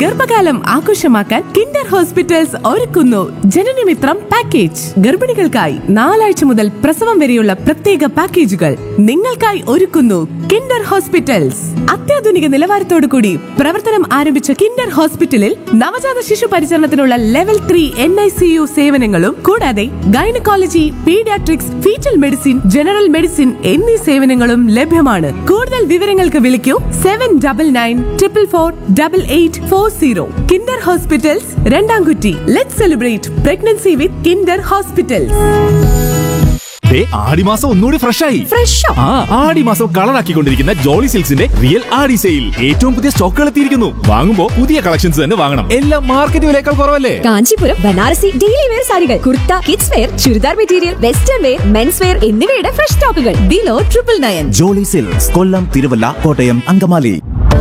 ഗർഭകാലം ആഘോഷമാക്കാൻ Kinder hospitals ഒരുക്കുന്നു ജനനമിത്രം പാക്കേജ് ഗർഭിണികൾക്കായി നാലാഴ്ച മുതൽ പ്രസവം വരെയുള്ള പ്രത്യേക പാക്കേജുകൾ നിങ്ങൾക്കായി ഒരുക്കുന്നു കിൻഡർ ഹോസ്പിറ്റൽസ് അത്യാധുനിക നിലവാരത്തോടു കൂടി പ്രവർത്തനം ആരംഭിച്ച കിൻഡർ ഹോസ്പിറ്റലിൽ നവജാത ശിശു പരിചരണത്തിനുള്ള level three N I C U സേവനങ്ങളും കൂടാതെ gynaecology paediatrics foetal medicine general medicine എന്നീ സേവനങ്ങളും ലഭ്യമാണ് കൂടുതൽ വിവരങ്ങൾക്ക് വിളിക്കൂ seven double nine triple four double eight four zero Kinder hospitals Randamkutty let celebrate pregnancy with Kinder hospitals ദേ, ആടിമാസം ഒന്നുകൂടി ഫ്രഷ് ആയി ഫ്രഷോ ആ ആടിമാസം കളറാക്കിക്കൊണ്ടിരിക്കുന്ന ജോളി സിൽക്സിന്റെ റിയൽ ആടി സെയിൽ ഏറ്റവും പുതിയ സ്റ്റോക്കുകൾ എത്തിയിരിക്കുന്നു വാങ്ങുമ്പോ പുതിയ കളക്ഷൻസ് തന്നെ വാങ്ങണം എല്ലാം മാർക്കറ്റ് വിലയേക്കാൾ കുറവല്ലേ കാഞ്ചീപുരം ബനാറസി ഡെയിലി വെയർ സാരികൾ kurta kids wear churidar material western wear men's wear എന്നിവയുടെ ഫ്രഷ് സ്റ്റോക്കുകൾ below triple nine Jolly silks Kollam Thiruvalla Kottayam Angamaly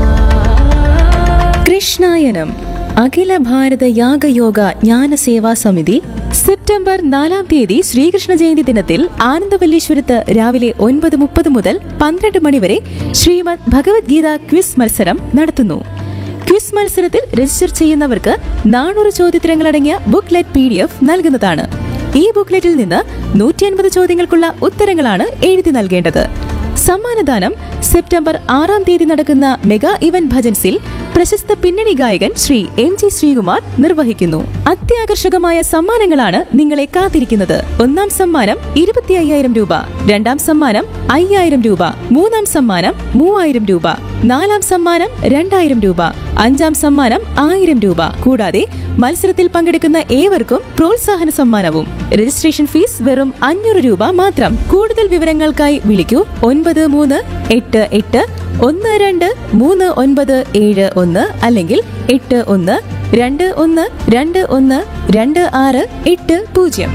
Krishnayanam Akhila Bharata Yagayoga Jnana Seva സമിതി സെപ്റ്റംബർ നാലാം തീയതി ശ്രീകൃഷ്ണ ജയന്തി ദിനത്തിൽ ആനന്ദവല്ലീശ്വരത്ത് രാവിലെ ഒൻപത് മുപ്പത് മുതൽ പന്ത്രണ്ട് മണിവരെ ശ്രീമദ് ഭഗവത്ഗീത ക്വിസ് മത്സരം നടത്തുന്നു ക്വിസ് മത്സരത്തിൽ രജിസ്റ്റർ ചെയ്യുന്നവർക്ക് നാനൂറ് ചോദ്യോത്തരങ്ങളടങ്ങിയ ബുക്ക്ലെറ്റ് പി ഡി എഫ് നൽകുന്നതാണ് ഈ ബുക്ക്ലെറ്റിൽ നിന്ന് നൂറ്റി അൻപത് ചോദ്യങ്ങൾക്കുള്ള ഉത്തരങ്ങളാണ് എഴുതി നൽകേണ്ടത് സമ്മാനദാനം സെപ്റ്റംബർ ആറാം തീയതി നടക്കുന്ന മെഗാ ഇവന്റ് ഭജൻസിൽ പ്രശസ്ത പിന്നണി ഗായകൻ ശ്രീ എം ജി ശ്രീകുമാർ നിർവഹിക്കുന്നു അത്യാകർഷകമായ സമ്മാനങ്ങളാണ് നിങ്ങളെ കാത്തിരിക്കുന്നത് ഒന്നാം സമ്മാനം ഇരുപത്തി അയ്യായിരം രൂപ രണ്ടാം സമ്മാനം അയ്യായിരം രൂപ മൂന്നാം സമ്മാനം മൂവായിരം രൂപ നാലാം സമ്മാനം രണ്ടായിരം രൂപ അഞ്ചാം സമ്മാനം ആയിരം രൂപ കൂടാതെ മത്സരത്തിൽ പങ്കെടുക്കുന്ന ഏവർക്കും പ്രോത്സാഹന സമ്മാനവും രജിസ്ട്രേഷൻ ഫീസ് വെറും അഞ്ഞൂറ് രൂപ മാത്രം കൂടുതൽ വിവരങ്ങൾക്കായി വിളിക്കൂ ഒൻപത് മൂന്ന് എട്ട് എട്ട് ഒന്ന് രണ്ട് മൂന്ന് ഒൻപത് ഏഴ് ഒന്ന് അല്ലെങ്കിൽ എട്ട് ഒന്ന് രണ്ട് ഒന്ന് രണ്ട് ഒന്ന് രണ്ട് ആറ് എട്ട് പൂജ്യം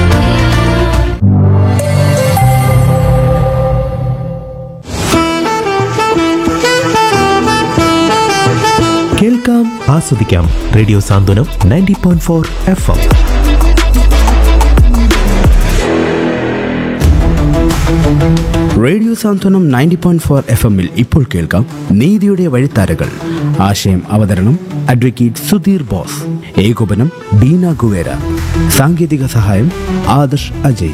കേൾക്കാം ആസ്വദിക്കാം radio Santhwanam ninety point four F M radio Santhwanam ninety point four F എമ്മിൽ ഇപ്പോൾ കേൾക്കാം നീതിയുടെ വഴിത്താരകൾ ആശയം അവതരണം അഡ്വക്കേറ്റ് സുധീർ ബോസ് ഏകോപനം ബീന ഗുവേര സാങ്കേതിക സഹായം ആദർശ് അജയ്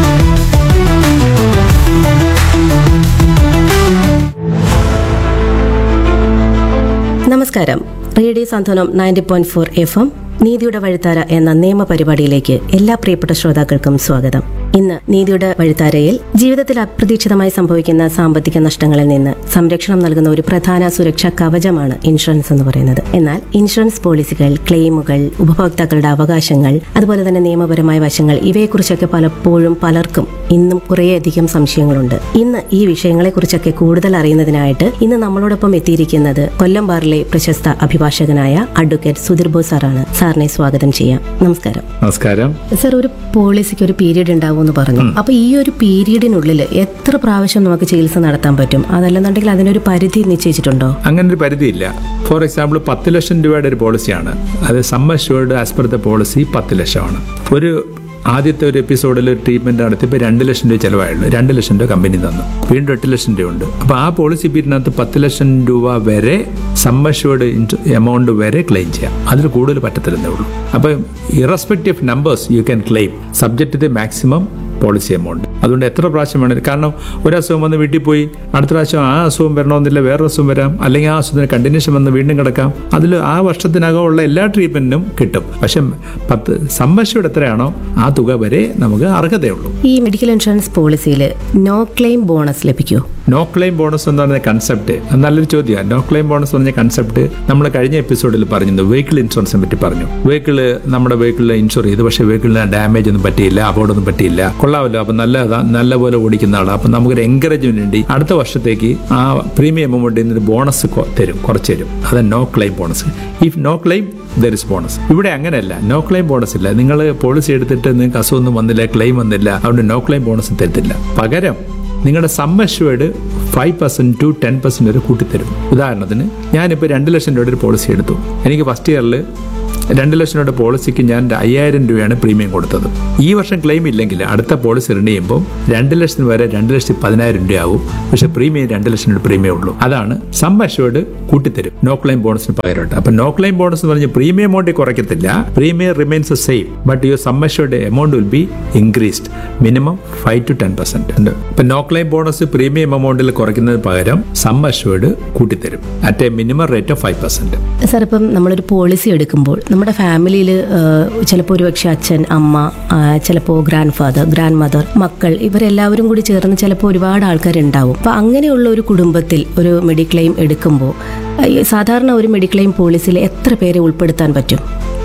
നമസ്കാരം radio Santhwanam ninety point four F M നീതിയുടെ വഴിത്താര എന്ന നിയമ പരിപാടിയിലേക്ക് എല്ലാ പ്രിയപ്പെട്ട ശ്രോതാക്കൾക്കും സ്വാഗതം ഇന്ന് നീതിയുടെ വഴിത്താരയിൽ ജീവിതത്തിൽ അപ്രതീക്ഷിതമായി സംഭവിക്കുന്ന സാമ്പത്തിക നഷ്ടങ്ങളിൽ നിന്ന് സംരക്ഷണം നൽകുന്ന ഒരു പ്രധാന സുരക്ഷാ കവചമാണ് ഇൻഷുറൻസ് എന്ന് പറയുന്നത് എന്നാൽ ഇൻഷുറൻസ് പോളിസികൾ ക്ലെയിമുകൾ ഉപഭോക്താക്കളുടെ അവകാശങ്ങൾ അതുപോലെ തന്നെ നിയമപരമായ വശങ്ങൾ ഇവയെക്കുറിച്ചൊക്കെ പലപ്പോഴും പലർക്കും ഇന്നും കുറേയധികം സംശയങ്ങളുണ്ട് ഇന്ന് ഈ വിഷയങ്ങളെക്കുറിച്ചൊക്കെ കൂടുതൽ അറിയുന്നതിനായിട്ട് ഇന്ന് നമ്മളോടൊപ്പം എത്തിയിരിക്കുന്നത് കൊല്ലം ബാറിലെ പ്രശസ്ത അഭിഭാഷകനായ അഡ്വക്കേറ്റ് സുധീർ ബോസ് സാറാണ് സാറിനെ സ്വാഗതം ചെയ്യാം നമസ്കാരം നമസ്കാരം സർ ഒരു പോളിസിക്ക് ഒരു പീരീഡ് ഉണ്ടാവും എന്ന് പറഞ്ഞു അപ്പൊ ഈ ഒരു പീരീഡിനുള്ളിൽ എത്ര പ്രാവശ്യം നമുക്ക് ചികിത്സ നടത്താൻ പറ്റും അതല്ലെന്നുണ്ടെങ്കിൽ അതിനൊരു പരിധി നിശ്ചയിച്ചിട്ടുണ്ടോ അങ്ങനെ ഒരു പരിധിയില്ല ഫോർ എക്സാമ്പിൾ പത്ത് ലക്ഷം രൂപയുടെ ഒരു പോളിസിയാണ് അത് sum assured as per the policy പത്ത് ലക്ഷമാണ് ഒരു ആദ്യത്തെ ഒരു എപ്പിസോഡിൽ ഒരു ട്രീറ്റ്മെന്റ് നടത്തിയപ്പോൾ രണ്ട് ലക്ഷം രൂപ ചിലവായുള്ളൂ രണ്ട് ലക്ഷം രൂപ കമ്പനി തന്നു വീണ്ടും എട്ട് ലക്ഷം രൂപ ഉണ്ട് അപ്പോൾ ആ പോളിസി പീരീഡിനകത്ത് പത്ത് ലക്ഷം രൂപ വരെ സം അഷ്യൂർഡ് എമൗണ്ട് വരെ ക്ലെയിം ചെയ്യാം അതിൽ കൂടുതൽ പറ്റത്തില്ലെന്നേ ഉള്ളൂ അപ്പോൾ irrespective numbers you can claim subject to maximum policy amount അതുകൊണ്ട് എത്ര പ്രാവശ്യം വേണം കാരണം ഒരു അസുഖം വന്ന് വീട്ടിൽ പോയി അടുത്ത പ്രാവശ്യം ആ അസുഖം വരണമെന്നില്ല വേറെ അസുഖം വരാം അല്ലെങ്കിൽ ആ അസുഖത്തിന് കണ്ടിന്യൂഷൻ വന്ന് വീണ്ടും കിടക്കാം അതിൽ ആ വർഷത്തിനകമുള്ള എല്ലാ ട്രീറ്റ്മെന്റിനും കിട്ടും പക്ഷെ പത്ത് സമ്പശയുടെ എത്രയാണോ ആ തുക വരെ നമുക്ക് അർഹതയുള്ളൂ ഈ മെഡിക്കൽ ഇൻഷുറൻസ് പോളിസിയിൽ നോ ക്ലെയിം ബോണസ് ലഭിക്കുമോ നോ ക്ലെയിം ബോണസ് എന്ന് പറഞ്ഞ കൺസെപ്റ്റ് അത് നല്ലൊരു ചോദ്യമാണ് നോ ക്ലെയിം ബോണസ് എന്ന് പറഞ്ഞ കൺസെപ്റ്റ് നമ്മൾ കഴിഞ്ഞ എപ്പിസോഡിൽ പറഞ്ഞിരുന്നു വെഹിക്കിൾ ഇൻഷുറൻസിനെ പറ്റി പറഞ്ഞു വെഹിക്കിൾ നമ്മുടെ വെഹിക്കിളിൽ ഇൻഷുർ ചെയ്തു പക്ഷേ വെഹിക്കിളിന് ഡാമേജ് ഒന്നും പറ്റിയില്ല അപകടമൊന്നും പറ്റിയില്ല കൊള്ളാമല്ലോ അപ്പം നല്ല നല്ലപോലെ ഓടിക്കുന്ന ആളാണ് അപ്പം നമുക്കൊരു എൻകറേജ്മെന്റ് വേണ്ടി അടുത്ത വർഷത്തേക്ക് ആ പ്രീമിയം എമൗണ്ട് ഒരു ബോണസ് തരും കുറച്ച് തരും അത് no claim bonus if no claim there is bonus ഇവിടെ അങ്ങനെയല്ല നോ ക്ലെയിം ബോണസ് ഇല്ല നിങ്ങൾ പോളിസി എടുത്തിട്ട് നിങ്ങൾക്ക് അസുഖമൊന്നും വന്നില്ല ക്ലെയിം വന്നില്ല അതുകൊണ്ട് നോ ക്ലെയിം ബോണസ് തരത്തില്ല പകരം നിങ്ങളുടെ sum assured five percent to ten percent വരെ കൂട്ടിത്തരും ഉദാഹരണത്തിന് ഞാനിപ്പോൾ രണ്ട് ലക്ഷം രൂപയുടെ ഒരു പോളിസി എടുത്തു എനിക്ക് ഫസ്റ്റ് ഇയറിൽ രണ്ട് ലക്ഷം രൂപയുടെ പോളിസിക്ക് ഞാൻ അയ്യായിരം രൂപയാണ് പ്രീമിയം കൊടുത്തത് ഈ വർഷം ക്ലെയിം ഇല്ലെങ്കിൽ അടുത്ത പോളിസി റിന്യൂ ചെയ്യുമ്പോൾ രണ്ട് ലക്ഷത്തിന് വരെ രണ്ട് ലക്ഷത്തി പതിനായിരം രൂപയാവും പക്ഷെ പ്രീമിയം രണ്ട് ലക്ഷം രൂപ പ്രീമിയം ഉള്ളൂ അതാണ് സം അഷ്വേർഡ് കൂട്ടിത്തരും നോ ക്ലെയിം ബോണസിന് പകരമായിട്ട് അപ്പൊ നോ ക്ലെയിം ബോണസ് എന്ന് പറഞ്ഞ് പ്രീമിയം എമൗണ്ട് കുറയ്ക്കത്തില്ല premium remains same but your sum assured amount will be increased minimum five to ten percent ഉണ്ട് ഇപ്പൊ നോ ക്ലെയിം ബോണസ് പ്രീമിയം എമൗണ്ടിൽ കുറയ്ക്കുന്നതിന് പകരം സം അഷ്വേർഡ് കൂട്ടിത്തരും at a minimum rate of five percent sir ഇപ്പം നമ്മളൊരു policy എടുക്കുമ്പോൾ നമ്മുടെ ഫാമിലിയിൽ ചിലപ്പോൾ ഒരുപക്ഷെ അച്ഛൻ അമ്മ ചിലപ്പോൾ ഗ്രാൻഡ് ഫാദർ ഗ്രാൻഡ് മദർ മക്കൾ ഇവരെല്ലാവരും കൂടി ചേർന്ന് ചിലപ്പോൾ ഒരുപാട് ആൾക്കാരുണ്ടാവും അപ്പം അങ്ങനെയുള്ള ഒരു കുടുംബത്തിൽ ഒരു മെഡിക്ലെയിം എടുക്കുമ്പോൾ ഈ സാധാരണ ഒരു മെഡിക്ലെയിം പോളിസിയിൽ എത്ര പേരെ ഉൾപ്പെടുത്താൻ പറ്റും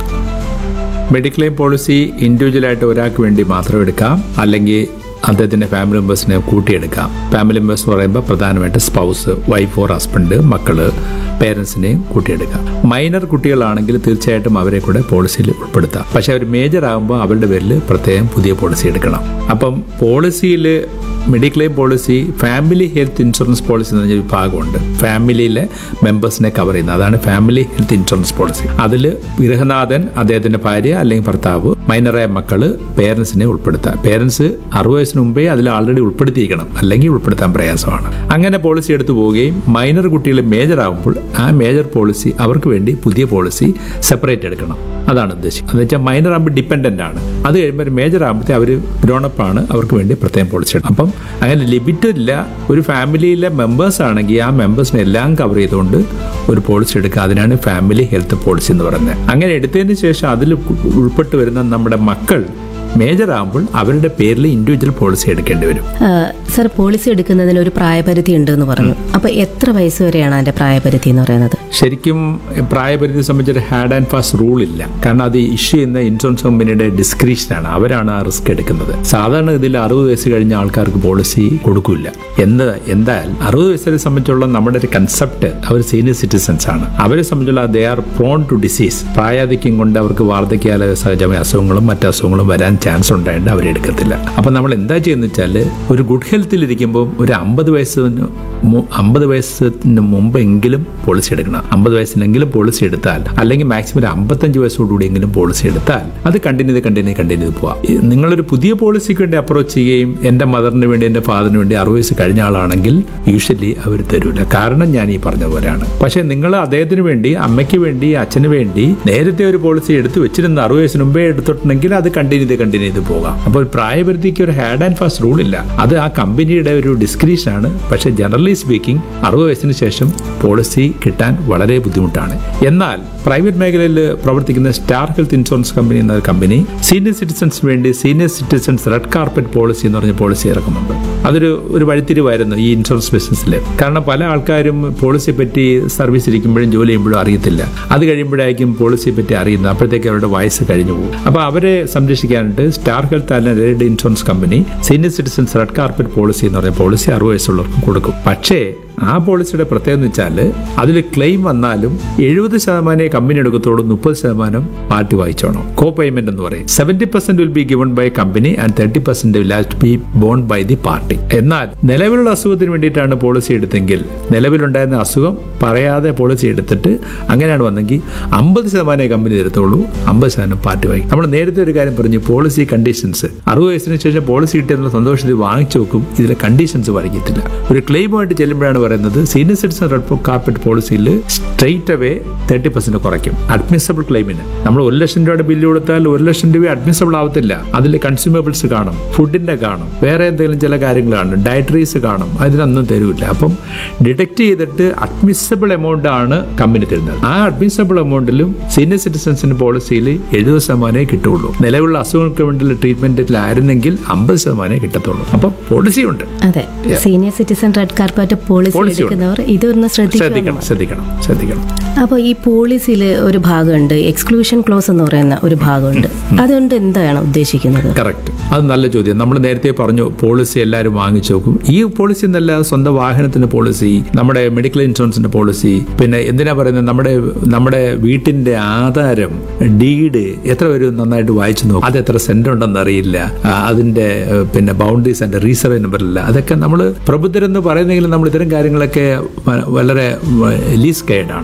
മെഡിക്ലെയിം പോളിസി ഇൻഡിവിജ്വലായിട്ട് ഒരാൾക്ക് വേണ്ടി മാത്രം എടുക്കാം അല്ലെങ്കിൽ അദ്ദേഹത്തിന്റെ ഫാമിലി മെമ്പേഴ്സിനെ കൂട്ടിയെടുക്കാം ഫാമിലി മെമ്പേഴ്സ് എന്ന് പറയുമ്പോൾ പ്രധാനമായിട്ട് സ്പൗസ് വൈഫ് ഓർ ഹസ്ബൻഡ് മക്കള് പേരൻസിനെയും കൂട്ടിയെടുക്കാം മൈനർ കുട്ടികളാണെങ്കിൽ തീർച്ചയായിട്ടും അവരെ കൂടെ പോളിസിയിൽ ഉൾപ്പെടുത്താം പക്ഷെ അവർ മേജർ ആകുമ്പോൾ അവരുടെ പേരിൽ പ്രത്യേകം പുതിയ പോളിസി എടുക്കണം അപ്പം പോളിസിയിൽ mediclaim policy family health insurance policy എന്ന് പറഞ്ഞ വിഭാഗമുണ്ട് ഫാമിലിയിലെ മെമ്പേഴ്സിനെ കവർ ചെയ്യുന്നത് അതാണ് ഫാമിലി ഹെൽത്ത് ഇൻഷുറൻസ് പോളിസി അതിൽ ഗൃഹനാഥൻ അദ്ദേഹത്തിന്റെ ഭാര്യ അല്ലെങ്കിൽ ഭർത്താവ് മൈനറായ മക്കള് പേരൻസിനെ ഉൾപ്പെടുത്താം പേരൻസ് അറുപത് വയസ്സിന് മുമ്പേ അതിൽ ആൾറെഡി ഉൾപ്പെടുത്തിയിരിക്കണം അല്ലെങ്കിൽ ഉൾപ്പെടുത്താൻ പ്രയാസമാണ് അങ്ങനെ പോളിസി എടുത്തു പോവുകയും മൈനർ കുട്ടികൾ മേജർ ആകുമ്പോൾ ആ മേജർ പോളിസി അവർക്ക് വേണ്ടി പുതിയ പോളിസി സെപ്പറേറ്റ് എടുക്കണം അതാണ് ഉദ്ദേശിക്കുന്നത് എന്ന് വെച്ചാൽ മൈനർ ആകുമ്പോൾ ഡിപ്പെൻഡന്റ് ആണ് അത് കഴിയുമ്പോൾ ഒരു മേജർ ആകുമ്പോഴത്തെ അവർ ഗ്രോണപ്പ് ആണ് അവർക്ക് വേണ്ടി പ്രത്യേകം പോളിസി എടുക്കും അപ്പം അങ്ങനെ ലിമിറ്റ് ഇല്ല ഒരു ഫാമിലിയിലെ മെമ്പേഴ്സ് ആണെങ്കിൽ ആ മെമ്പേഴ്സിനെ എല്ലാം കവർ ചെയ്തുകൊണ്ട് ഒരു പോളിസി എടുക്കുക അതിനാണ് ഫാമിലി ഹെൽത്ത് പോളിസി എന്ന് പറയുന്നത് അങ്ങനെ എടുത്തതിന് ശേഷം അതിൽ ഉൾപ്പെട്ട് വരുന്ന നമ്മുടെ മക്കൾ മേജർ ആകുമ്പോൾ അവരുടെ പേരിൽ ഇൻഡിവിജ്വൽ പോളിസി എടുക്കേണ്ടി വരും സർ പോളിസി എടുക്കുന്നതിന് ഒരു പ്രായപരിധി ഉണ്ട് എന്ന് പറഞ്ഞു അപ്പോൾ എത്ര വയസ്സ് വരെയാണ് അതിന്റെ പ്രായപരിധി എന്ന് പറയുന്നത് ശരിക്കും പ്രായപരിധി സംബന്ധിച്ചൊരു ഹാഡ് ആൻഡ് ഫാസ്റ്റ് റൂൾ ഇല്ല കാരണം അത് ഇഷ്യൂ ചെയ്യുന്ന ഇൻഷുറൻസ് കമ്പനിയുടെ ഡിസ്ക്രിപ്ഷനാണ് അവരാണ് ആ റിസ്ക് എടുക്കുന്നത് സാധാരണ ഇതിൽ അറുപത് വയസ്സ് കഴിഞ്ഞ ആൾക്കാർക്ക് പോളിസി കൊടുക്കില്ല എന്ത് എന്തായാൽ അറുപത് വയസ്സിനെ സംബന്ധിച്ചുള്ള നമ്മുടെ ഒരു കൺസെപ്റ്റ് അവർ സീനിയർ സിറ്റിസൺസ് ആണ് അവരെ സംബന്ധിച്ചുള്ള they are prone to disease പ്രായാധിക്യം കൊണ്ട് അവർക്ക് വാർദ്ധക്യാല സഹജമായ അസുഖങ്ങളും മറ്റു അസുഖങ്ങളും വരാൻ ചാൻസ് ഉണ്ടായിട്ട് അവരെടുക്കത്തില്ല അപ്പം നമ്മൾ എന്താ ചെയ്യുന്ന വെച്ചാൽ ഒരു ഗുഡ് ഹെൽത്തിൽ ഇരിക്കുമ്പോൾ ഒരു അമ്പത് വയസ്സിന് മു- അമ്പത് വയസ്സിന് മുമ്പെങ്കിലും പോളിസി എടുക്കണം അമ്പത് വയസ്സിനെങ്കിലും പോളിസി എടുത്താൽ അല്ലെങ്കിൽ മാക്സിമം ഒരു അമ്പത്തഞ്ച് വയസ്സോടുകൂടിയെങ്കിലും പോളിസി എടുത്താൽ അത് കണ്ടിന്യൂ ചെയ്ത് കണ്ടിന്യൂ കണ്ടിന്യൂ ചെയ്ത് പോവാം ഈ നിങ്ങളൊരു പുതിയ പോളിസിക്ക് വേണ്ടി അപ്രോച്ച് ചെയ്യുകയും എൻ്റെ മദറിന് വേണ്ടി എൻ്റെ ഫാദറിന് വേണ്ടി അറുപത് വയസ്സ് കഴിഞ്ഞ ആളാണെങ്കിൽ യൂഷ്വലി അവർ തരൂല കാരണം ഞാൻ ഈ പറഞ്ഞ പോലെയാണ് പക്ഷേ നിങ്ങൾ അദ്ദേഹത്തിന് വേണ്ടി അമ്മയ്ക്ക് വേണ്ടി അച്ഛന് വേണ്ടി നേരത്തെ ഒരു പോളിസി എടുത്ത് വെച്ചിരുന്ന അറുപത് വയസ്സിന് മുമ്പേ എടുത്തിട്ടുണ്ടെങ്കിൽ അത് കണ്ടിന്യൂ ചെയ്ത് കണ്ടിന്യൂ ചെയ്ത് പോകാം അപ്പോൾ പ്രായപരിധിക്ക് ഒരു ഹാഡ് ആൻഡ് ഫാസ്റ്റ് റൂൾ ഇല്ല അത് ആ കമ്പനിയുടെ ഒരു ഡിസ്ക്രീഷൻ ആണ് പക്ഷേ ജനറലി സ്പീക്കിംഗ് അറുപത് വയസ്സിന് ശേഷം പോളിസി കിട്ടാൻ വളരെ ബുദ്ധിമുട്ടാണ് എന്നാൽ പ്രൈവറ്റ് മേഖലയിൽ പ്രവർത്തിക്കുന്ന സ്റ്റാർ ഹെൽത്ത് ഇൻഷുറൻസ് കമ്പനി എന്ന കമ്പനി സീനിയർ സിറ്റിസൺസ് വേണ്ടി senior citizens red carpet policy എന്ന് പറഞ്ഞ പോളിസി ഇറക്കുന്നുണ്ട് അതൊരു ഒരു വഴിത്തിരിവായിരുന്നു ഈ ഇൻഷുറൻസ് ബിസിനസ്സിൽ കാരണം പല ആൾക്കാരും പോളിസിയെ പറ്റി സർവീസ് ഇരിക്കുമ്പോഴും ജോലി ചെയ്യുമ്പോഴും അറിയത്തില്ല അത് കഴിയുമ്പോഴായിരിക്കും പോളിസിയെ പറ്റി അറിയുന്നത് അപ്പോഴത്തേക്ക് അവരുടെ വയസ്സ് കഴിഞ്ഞു പോകും അപ്പോൾ അവരെ സംരക്ഷിക്കാനായിട്ട് സ്റ്റാർ ഹെൽത്ത് അല്ലെങ്കിൽ red insurance company senior citizens red carpet policy എന്ന് പറഞ്ഞ പോളിസി അറുപത് വയസ്സുള്ളവർക്ക് കൊടുക്കും പക്ഷേ ആ പോളിസിയുടെ പ്രത്യേകത എന്ന് വെച്ചാൽ അതിൽ ക്ലെയിം വന്നാലും എഴുപത് ശതമാനമേ കമ്പനി എടുക്കത്തുള്ളൂ മുപ്പത് ശതമാനം പാർട്ടി വായിച്ചോണം കോ പേയ്മെന്റ് എന്ന് പറയും seventy percent will be given by company and thirty percent will have to be borne by the party എന്നാൽ നിലവിലുള്ള അസുഖത്തിന് വേണ്ടിയിട്ടാണ് പോളിസി എടുത്തെങ്കിൽ നിലവിലുണ്ടായിരുന്ന അസുഖം പറയാതെ പോളിസി എടുത്തിട്ട് അങ്ങനെയാണ് വന്നെങ്കിൽ അമ്പത് ശതമാനമേ കമ്പനി തരത്തുള്ളൂ അമ്പത് ശതമാനം പാർട്ടി വായിക്കും നമ്മൾ നേരത്തെ ഒരു കാര്യം പറഞ്ഞു പോളിസി കണ്ടീഷൻസ് അറുപത് വയസ്സിന് ശേഷം പോളിസി കിട്ടിയെന്നുള്ള സന്തോഷത്തിൽ വാങ്ങിച്ചു നോക്കും ഇതിലെ കണ്ടീഷൻസ് വായിക്കത്തില്ല ഒരു ക്ലെയിമായിട്ട് ചെല്ലുമ്പോഴാണ് പറയുന്നത് സീനിയർ സിറ്റിസൺ റെഡ് കാർപ്പറ്റ് പോളിസിയിൽ സ്ട്രെയിറ്റ് അവേ തേർട്ടി പെർസെന്റ് കുറയ്ക്കും അഡ്മിസബിൾ ക്ലെയിമിന് നമ്മൾ ഒരു ലക്ഷം രൂപയുടെ ബില്ല് കൊടുത്താൽ ഒരു ലക്ഷം രൂപ അഡ്മിസബിൾ ആവത്തില്ല അതിൽ കൺസ്യൂമബിൾസ് കാണും ഫുഡിന്റെ കാണും വേറെ എന്തെങ്കിലും ചില കാര്യങ്ങൾ കാണും ഡയറ്ററീസ് കാണും അതിനൊന്നും തരൂല്ല അപ്പം ഡിഡക്ട് ചെയ്തിട്ട് അഡ്മിസബിൾ എമൗണ്ട് ആണ് കമ്പനി തരുന്നത് ആ അഡ്മിസബിൾ എമൗണ്ടിലും സീനിയർ സിറ്റിസൺസിന്റെ പോളിസിയിൽ എഴുപത് ശതമാനമേ കിട്ടുള്ളൂ നിലവിലുള്ള അസുഖങ്ങൾക്ക് വേണ്ടിയുള്ള ട്രീറ്റ്മെന്റിലായിരുന്നെങ്കിൽ അമ്പത് ശതമാനമേ കിട്ടത്തുള്ളൂ അപ്പം പോളിസി ഉണ്ട് അതെ senior citizen red carpet policy Policy ഉണ്ട്. എടുക്കുന്നവർ ഇതൊന്ന് ശ്രദ്ധിക്കണം ശ്രദ്ധിക്കണം ശ്രദ്ധിക്കണം ശ്രദ്ധിക്കണം അപ്പോൾ ഈ പോളിസിയിൽ ഒരു ഭാഗമുണ്ട് എക്സ്ക്ലൂഷൻ ക്ലോസ് എന്ന് പറയുന്ന ഒരു ഭാഗമുണ്ട് അതുകൊണ്ട് എന്താണ് ഉദ്ദേശിക്കുന്നത് കറക്റ്റ് അത് നല്ല ചോദ്യം നമ്മൾ നേരത്തെ പറഞ്ഞു പോളിസി എല്ലാവരും വാങ്ങിച്ചു നോക്കും ഈ പോളിസി എന്നല്ല സ്വന്തം വാഹനത്തിന്റെ പോളിസി നമ്മുടെ മെഡിക്കൽ ഇൻഷുറൻസിന്റെ പോളിസി പിന്നെ എന്തിനാ പറയുന്നത് നമ്മുടെ നമ്മുടെ വീട്ടിന്റെ ആധാരം ഡീഡ് എത്ര പേര് നന്നായിട്ട് വായിച്ചു നോക്കും അത് എത്ര സെന്റ് ഉണ്ടെന്ന് അറിയില്ല ആ, അതിന്റെ ഏഹ്, പിന്നെ ബൗണ്ടറീസ് ആൻഡ് റീസർവ് നമ്പറില്ല അതൊക്കെ നമ്മൾ പ്രബുദ്ധരെന്ന് പറയുന്നെങ്കിലും നമ്മൾ ഇത്തരം കാര്യങ്ങളൊക്കെ വ- വളരെ ലീസ് ഗൈഡാണ് ബാങ്ക്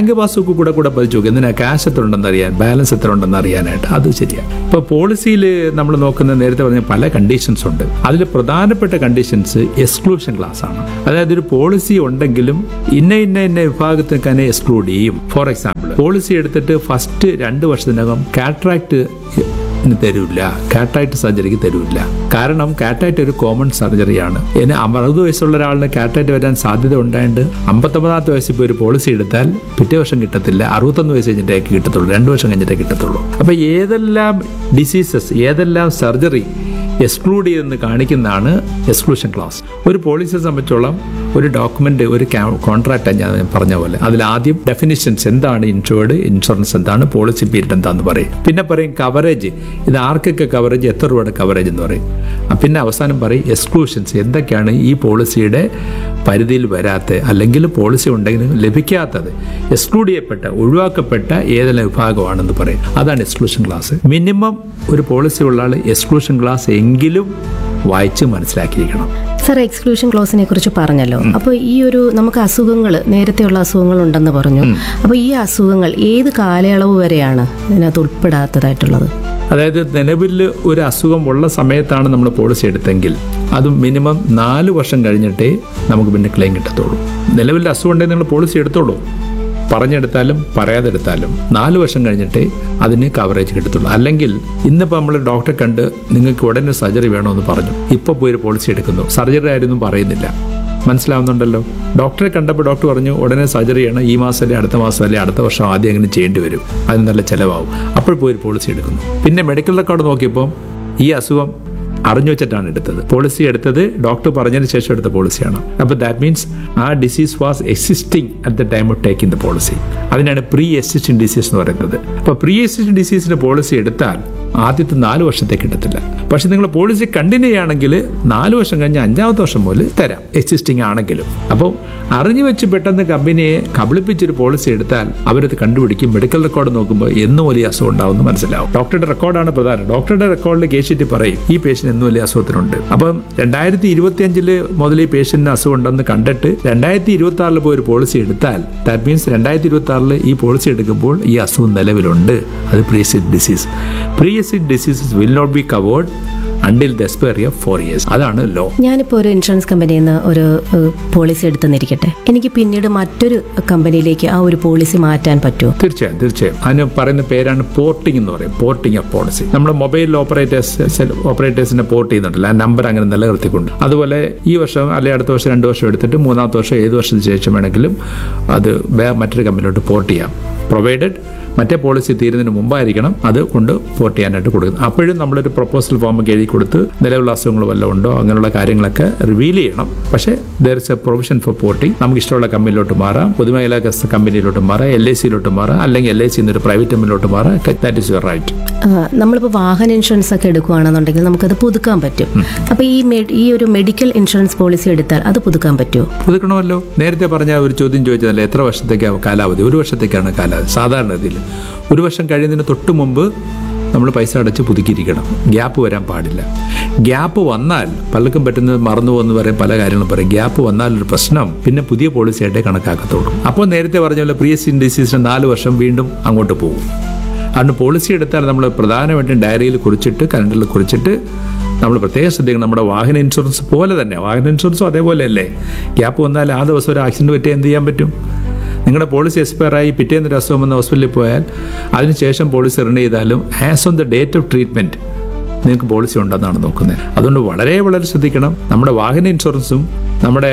ബാങ്ക് പാസ്ബുക്ക് കൂടെ കൂടെ പതിച്ചു നോക്കും എന്തിനാ ക്യാഷ് എത്ര ഉണ്ടെന്ന് അറിയാൻ ബാലൻസ് എത്ര ഉണ്ടെന്ന് അറിയാനായിട്ട് അത് ശരിയാണ് ഇപ്പൊ പോളിസിയിൽ നമ്മൾ നോക്കുന്ന നേരത്തെ പറഞ്ഞ പല കണ്ടീഷൻസ് ഉണ്ട് അതിൽ പ്രധാനപ്പെട്ട കണ്ടീഷൻസ് എക്സ്ക്ലൂഷൻ ക്ലാസ് ആണ് അതായത് ഒരു പോളിസി ഉണ്ടെങ്കിലും ഇന്ന ഇന്ന ഇന്ന വിഭാഗത്തിന് തന്നെ എക്സ്ക്ലൂഡ് ചെയ്യും ഫോർ എക്സാമ്പിൾ പോളിസി എടുത്തിട്ട് ഫസ്റ്റ് രണ്ട് വർഷത്തിനകം കാട്രാക്ട് ഇനി തരൂല്ല കാറ്റായിട്ട് സർജറിക്ക് തരൂല്ല കാരണം കാറ്റായിട്ട് ഒരു കോമൺ സർജറിയാണ് ഇനി അറുപത് വയസ്സുള്ള ഒരാളിന് കാറ്റായിട്ട് വരാൻ സാധ്യത ഉണ്ടായിട്ട് അമ്പത്തൊമ്പതാമത്തെ വയസ്സിൽ പോയി ഒരു പോളിസി എടുത്താൽ പിറ്റേ വർഷം കിട്ടത്തില്ല അറുപത്തൊന്ന് വയസ്സ് കഴിഞ്ഞിട്ടേ കിട്ടത്തുള്ളൂ രണ്ട് വർഷം കഴിഞ്ഞിട്ടേ കിട്ടത്തുള്ളൂ അപ്പൊ ഏതെല്ലാം ഡിസീസസ് ഏതെല്ലാം സർജറി എക്സ്ക്ലൂഡ് ചെയ്തെന്ന് കാണിക്കുന്നതാണ് എക്സ്ക്ലൂഷൻ ക്ലാസ് ഒരു പോളിസിയെ സംബന്ധിച്ചോളം ഒരു ഡോക്യുമെന്റ് ഒരു കോൺട്രാക്റ്റ് ഞാൻ പറഞ്ഞ പോലെ അതിൽ ആദ്യം ഡെഫിനിഷൻസ് എന്താണ് ഇൻഷുർഡ് ഇൻഷുറൻസ് എന്താണ് പോളിസി പീരീഡ് എന്താന്ന് പറയും പിന്നെ പറയും കവറേജ് ഇത് ആർക്കൊക്കെ കവറേജ് എത്ര രൂപയുടെ കവറേജ് എന്ന് പറയും ആ, പിന്നെ അവസാനം പറയും എക്സ്ക്ലൂഷൻസ് എന്തൊക്കെയാണ് ഈ പോളിസിയുടെ പരിധിയിൽ വരാത്ത അല്ലെങ്കിൽ പോളിസി ഉണ്ടെങ്കിലും ലഭിക്കാത്തത് എക്സ്ക്ലൂഡ് ചെയ്യപ്പെട്ട ഒഴിവാക്കപ്പെട്ട ഏതെല്ലാം വിഭാഗമാണെന്ന് പറയും അതാണ് എക്സ്ക്ലൂഷൻ ക്ലാസ് മിനിമം ഒരു പോളിസി ഉള്ള ആൾ എക്സ്ക്ലൂഷൻ ക്ലാസ് എങ്കിലും വായിച്ച് മനസ്സിലാക്കിയിരിക്കണം സർ എക്സ്ക്ലൂഷൻ ക്ലോസിനെ കുറിച്ച് പറഞ്ഞല്ലോ അപ്പോൾ ഈ ഒരു നമുക്ക് അസുഖങ്ങൾ നേരത്തെയുള്ള അസുഖങ്ങൾ ഉണ്ടെന്ന് പറഞ്ഞു അപ്പോൾ ഈ അസുഖങ്ങൾ ഏത് കാലയളവ് വരെയാണ് ഇതിനകത്ത് ഉൾപ്പെടാത്തതായിട്ടുള്ളത് അതായത് നിലവിൽ ഒരു അസുഖം ഉള്ള സമയത്താണ് നമ്മൾ പോളിസി എടുത്തെങ്കിൽ അത് മിനിമം നാല് വർഷം കഴിഞ്ഞിട്ടേ നമുക്ക് പിന്നെ ക്ലെയിം കിട്ടത്തുള്ളൂ നിലവിൽ അസുഖം ഉണ്ടെങ്കിൽ നിങ്ങൾ പോളിസി എടുത്തോളൂ പറഞ്ഞെടുത്താലും പറയാതെടുത്താലും നാല് വർഷം കഴിഞ്ഞിട്ടേ അതിന് കവറേജ് കിട്ടത്തുള്ളൂ അല്ലെങ്കിൽ ഇന്നിപ്പോൾ നമ്മൾ ഡോക്ടറെ കണ്ട് നിങ്ങൾക്ക് ഉടനെ സർജറി വേണമെന്ന് പറഞ്ഞു ഇപ്പോൾ പോയി ഒരു പോളിസി എടുക്കുന്നു സർജറി ആയിരുന്നു പറയുന്നില്ല മനസ്സിലാവുന്നുണ്ടല്ലോ ഡോക്ടറെ കണ്ടപ്പോൾ ഡോക്ടർ പറഞ്ഞു ഉടനെ സർജറിയാണ് ഈ മാസം അല്ലെങ്കിൽ അടുത്ത മാസം അല്ലെങ്കിൽ അടുത്ത വർഷം ആദ്യം അങ്ങനെ ചെയ്യേണ്ടി വരും അതിന് നല്ല ചിലവാകും അപ്പോൾ പോയി ഒരു പോളിസി എടുക്കുന്നു പിന്നെ മെഡിക്കൽ റെക്കോർഡ് നോക്കിയപ്പോൾ ഈ അസുഖം അറിഞ്ഞു വെച്ചിട്ടാണ് എടുത്തത് പോളിസി എടുത്തത് ഡോക്ടർ പറഞ്ഞതിന് ശേഷം എടുത്ത പോളിസിയാണ് അപ്പോൾ that means a disease was existing at the time of taking the policy അതിനാണ് പ്രീ എക്സിസ്റ്റിംഗ് ഡിസീസ് എന്ന് പറയുന്നത് അപ്പോൾ പ്രീ എക്സിസ്റ്റിംഗ് ഡിസീസിന്റെ പോളിസി എടുത്താൽ ആദ്യത്തെ നാല് വർഷത്തേക്ക് കിട്ടത്തില്ല പക്ഷെ നിങ്ങൾ പോളിസി കണ്ടിന്യൂ ചെയ്യുകയാണെങ്കിൽ നാല് വർഷം കഴിഞ്ഞ് അഞ്ചാമത്തെ വർഷം മുതൽ തരാം എക്സിസ്റ്റിംഗ് ആണെങ്കിലും അപ്പോൾ അറിഞ്ഞു വെച്ച് പെട്ടെന്ന് കമ്പനിയെ കബളിപ്പിച്ചൊരു പോളിസി എടുത്താൽ അവരത് കണ്ടുപിടിക്കും മെഡിക്കൽ റെക്കോർഡ് നോക്കുമ്പോൾ എന്നും വലിയ അസുഖം ഉണ്ടാവുമെന്ന് മനസ്സിലാവും ഡോക്ടറുടെ റെക്കോർഡാണ് പ്രധാനം ഡോക്ടറുടെ റെക്കോർഡിൽ കേസ് ഷീറ്റ് പറയും ഈ പേഷ്യന്റ് എന്നും വലിയ അസുഖത്തിനുണ്ട് അപ്പം രണ്ടായിരത്തി ഇരുപത്തി അഞ്ചില് മുതൽ ഈ പേഷ്യന്റിന് അസുഖം ഉണ്ടെന്ന് കണ്ടിട്ട് രണ്ടായിരത്തി ഇരുപത്തി ആറിൽ പോയി ഒരു പോളിസി എടുത്താൽ ദാറ്റ് മീൻസ് രണ്ടായിരത്തി ഇരുപത്തി ആറിൽ ഈ പോളിസി എടുക്കുമ്പോൾ ഈ അസുഖം നിലവിലുണ്ട് അത് preceded disease preceded diseases will not be covered until the expiry of four years അതാണ് ലോ ഞാനിപ്പോൾ ഒരു ഇൻഷുറൻസ് കമ്പനിയിൽ നിന്ന് ഒരു ഏഹ്, പോളിസി എടുത്തെന്നിരിക്കട്ടെ എനിക്ക് പിന്നീട് മറ്റൊരു കമ്പനിയിലേക്ക് ആ ഒരു പോളിസി മാറ്റാൻ പറ്റുമോ തീർച്ചയായും തീർച്ചയായും അതിന് പറയുന്ന പേരാണ് പോർട്ടിംഗ് എന്ന് പറയും പോർട്ടിംഗ് ഓഫ് പോളിസി നമ്മൾ മൊബൈൽ ഓപ്പറേറ്റേഴ്സ് ഓപ്പറേറ്റേഴ്സിനെ പോർട്ട് ചെയ്യുന്നുണ്ടല്ലോ ആ നമ്പർ അങ്ങനെ നിലനിർത്തിക്കൊണ്ട് അതുപോലെ ഈ വർഷം അല്ലെങ്കിൽ അടുത്ത വർഷം രണ്ട് വർഷം എടുത്തിട്ട് മൂന്നാമത്തെ വർഷം ഏത് വർഷത്തിന് ശേഷം വേണമെങ്കിലും അത് വേ- മറ്റൊരു കമ്പനിയിലോട്ട് പോർട്ട് ചെയ്യാം പ്രൊവൈഡഡ് മറ്റേ പോളിസി തീരുന്നതിന് മുമ്പായിരിക്കണം അത് കൊണ്ട് പോർട്ട് ചെയ്യാനായിട്ട് കൊടുക്കുന്നത് അപ്പോഴും നമ്മളൊരു പ്രൊപ്പോസൽ ഫോം ഒക്കെ എഴുതി കൊടുത്ത് നിലവിലുള്ള അസുഖങ്ങൾ വല്ലതും ഉണ്ടോ അങ്ങനെയുള്ള കാര്യങ്ങളൊക്കെ റിവീൽ ചെയ്യണം പക്ഷേ there is a provision for porting നമുക്ക് ഇഷ്ടമുള്ള കമ്പനിയിലോട്ട് മാറാം പൊതുമേഖലാ കമ്പനിയിലോട്ട് മാറാം എൽ ഐ സിയിലോട്ട് മാറാം അല്ലെങ്കിൽ എൽ ഐ സിന്ന് ഒരു പ്രൈവറ്റ് കമ്പനിയിലോട്ട് മാറാം ദാറ്റ് ഇസ് യുവർ റൈറ്റ് ആ, നമ്മളിപ്പോൾ വാഹന ഇൻഷുറൻസ് ഒക്കെ എടുക്കുകയാണെന്നുണ്ടെങ്കിൽ നമുക്കത് പുതുക്കാൻ പറ്റും അപ്പോൾ ഈ മെ- ഈ ഒരു മെഡിക്കൽ ഇൻഷുറൻസ് പോളിസി എടുത്താൽ അത് പുതുക്കാൻ പറ്റുമോ പുതുക്കണമല്ലോ നേരത്തെ പറഞ്ഞ ഒരു ചോദ്യം ചോദിച്ചതല്ലേ എത്ര വർഷത്തേക്കാണ് കാലാവധി ഒരു വർഷത്തേക്കാണ് കാലാവധി സാധാരണഗതിയിൽ ഒരു വർഷം കഴിയുന്നതിന് തൊട്ട് മുമ്പ് നമ്മൾ പൈസ അടച്ച് പുതുക്കിയിരിക്കണം ഗ്യാപ്പ് വരാൻ പാടില്ല ഗ്യാപ്പ് വന്നാൽ പലർക്കും പറ്റുന്നത് മറന്നു പോകുന്ന പറയും പല കാര്യങ്ങളും പറയും ഗ്യാപ്പ് വന്നാൽ ഒരു പ്രശ്നം പിന്നെ പുതിയ പോളിസി ആയിട്ടേ കണക്കാക്കത്തുള്ളൂ അപ്പോൾ നേരത്തെ പറഞ്ഞ പോലെ പ്രിയസ് ഡിസീസിന് നാല് വർഷം വീണ്ടും അങ്ങോട്ട് പോകും അതുകൊണ്ട് പോളിസി എടുത്താൽ നമ്മൾ പ്രധാനമായിട്ടും ഡയറിയിൽ കുറിച്ചിട്ട് കലണ്ടറിൽ കുറിച്ചിട്ട് നമ്മൾ പ്രത്യേകം ശ്രദ്ധിക്കണം നമ്മുടെ വാഹന ഇൻഷുറൻസ് പോലെ തന്നെ വാഹന ഇൻഷുറൻസും അതേപോലെ അല്ലേ ഗ്യാപ്പ് വന്നാൽ ആ ദിവസം ഒരു ആക്സിഡന്റ് പറ്റിയാൽ എന്ത് ചെയ്യാൻ പറ്റും നിങ്ങളുടെ പോളിസി എക്സ്പയർ ആയി പിറ്റേന്ന് ഒരു അസുഖം വന്ന് ഹോസ്പിറ്റലിൽ പോയാൽ അതിനുശേഷം പോളിസി റിന്യൂ ചെയ്താലും as on the date of treatment നിങ്ങൾക്ക് പോളിസി ഉണ്ടെന്നാണ് നോക്കുന്നത് അതുകൊണ്ട് വളരെ വളരെ ശ്രദ്ധിക്കണം നമ്മുടെ വാഹന ഇൻഷുറൻസും നമ്മുടെ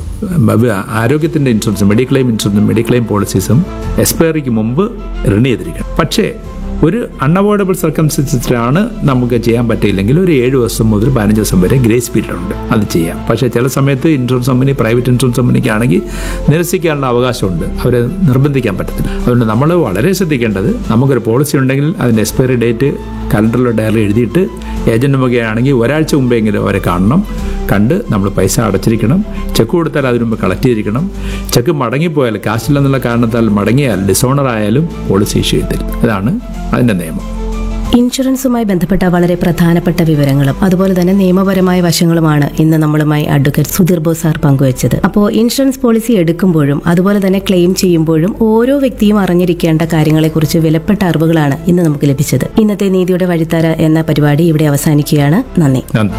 ബ- ആരോഗ്യത്തിന്റെ ഇൻഷുറൻസും മെഡിക്ലെയിം ഇൻഷുറൻസും മെഡിക്ലെയിം പോളിസീസും എക്സ്പയറിക്ക് മുമ്പ് റിന്യൂ ചെയ്തിരിക്കണം പക്ഷേ ഒരു അൺഅവോയ്ഡബിൾ സർക്കംസ്റ്റൻസിലാണ് നമുക്ക് ചെയ്യാൻ പറ്റിയില്ലെങ്കിൽ ഒരു ഏഴ് ദിവസം മുതൽ പതിനഞ്ച് ദിവസം വരെ ഗ്രേസ് പീരീഡ് ഉണ്ട് അത് ചെയ്യാം പക്ഷേ ചില സമയത്ത് ഇൻഷുറൻസ് കമ്പനി പ്രൈവറ്റ് ഇൻഷുറൻസ് കമ്പനിക്ക് ആണെങ്കിൽ നിരസിക്കാനുള്ള അവകാശമുണ്ട് അവരെ നിർബന്ധിക്കാൻ പറ്റത്തില്ല അതുകൊണ്ട് നമ്മൾ വളരെ ശ്രദ്ധിക്കേണ്ടത് നമുക്കൊരു പോളിസി ഉണ്ടെങ്കിൽ അതിൻ്റെ എക്സ്പയറി ഡേറ്റ് കലണ്ടറിലോ ഡയറി എഴുതിയിട്ട് ഏജന്റ് മുഖേനാണെങ്കിൽ ഒരാഴ്ച മുമ്പെങ്കിലും അവരെ കാണണം കണ്ട് നമ്മൾ പൈസ അടച്ചിരിക്കണം ചെക്ക് കൊടുത്താൽ അതിനു മുമ്പ് കളക്ട് ചെയ്തിരിക്കണം ചെക്ക് മടങ്ങിപ്പോയാൽ കാശില്ലെന്നുള്ള കാരണത്താൽ മടങ്ങിയാൽ ഡിസോണർ ആയാലും പോളിസി ഇഷ്യൂ ചെയ്തില്ല അതാണ് അതിൻ്റെ നിയമം ഇൻഷുറൻസുമായി ബന്ധപ്പെട്ട വളരെ പ്രധാനപ്പെട്ട വിവരങ്ങളും അതുപോലെ തന്നെ നിയമപരമായ വശങ്ങളുമാണ് ഇന്ന് നമ്മളുമായി അഡ്വക്കേറ്റ് സുധീർ ബോസ് സാർ പങ്കുവച്ചത് അപ്പോൾ ഇൻഷുറൻസ് പോളിസി എടുക്കുമ്പോഴും അതുപോലെ തന്നെ ക്ലെയിം ചെയ്യുമ്പോഴും ഓരോ വ്യക്തിയും അറിഞ്ഞിരിക്കേണ്ട കാര്യങ്ങളെക്കുറിച്ച് വിലപ്പെട്ട അറിവുകളാണ് ഇന്ന് നമുക്ക് ലഭിച്ചത് ഇന്നത്തെ നീതിയുടെ വഴിത്തര എന്ന പരിപാടി ഇവിടെ അവസാനിക്കുകയാണ് നന്ദി നന്ദി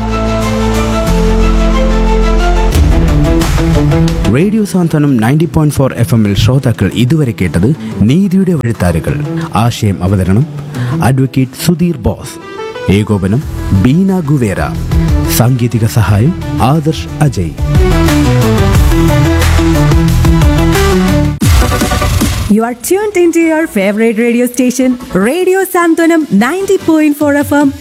radio Santhwanam ninety point four F എമ്മിൽ ശ്രോതാക്കൾ ഇതുവരെ കേട്ടത് നീതിയുടെ വഴിത്താരുകൾ ആശയം അവതരണം അഡ്വക്കേറ്റ് സുധീർ ബോസ് ഏകോപനം ബീന ഗുവേര സാങ്കേതിക സഹായം Adarsh Ajay You are tuned into your favorite radio station, Radio Santonam 90.4 FM,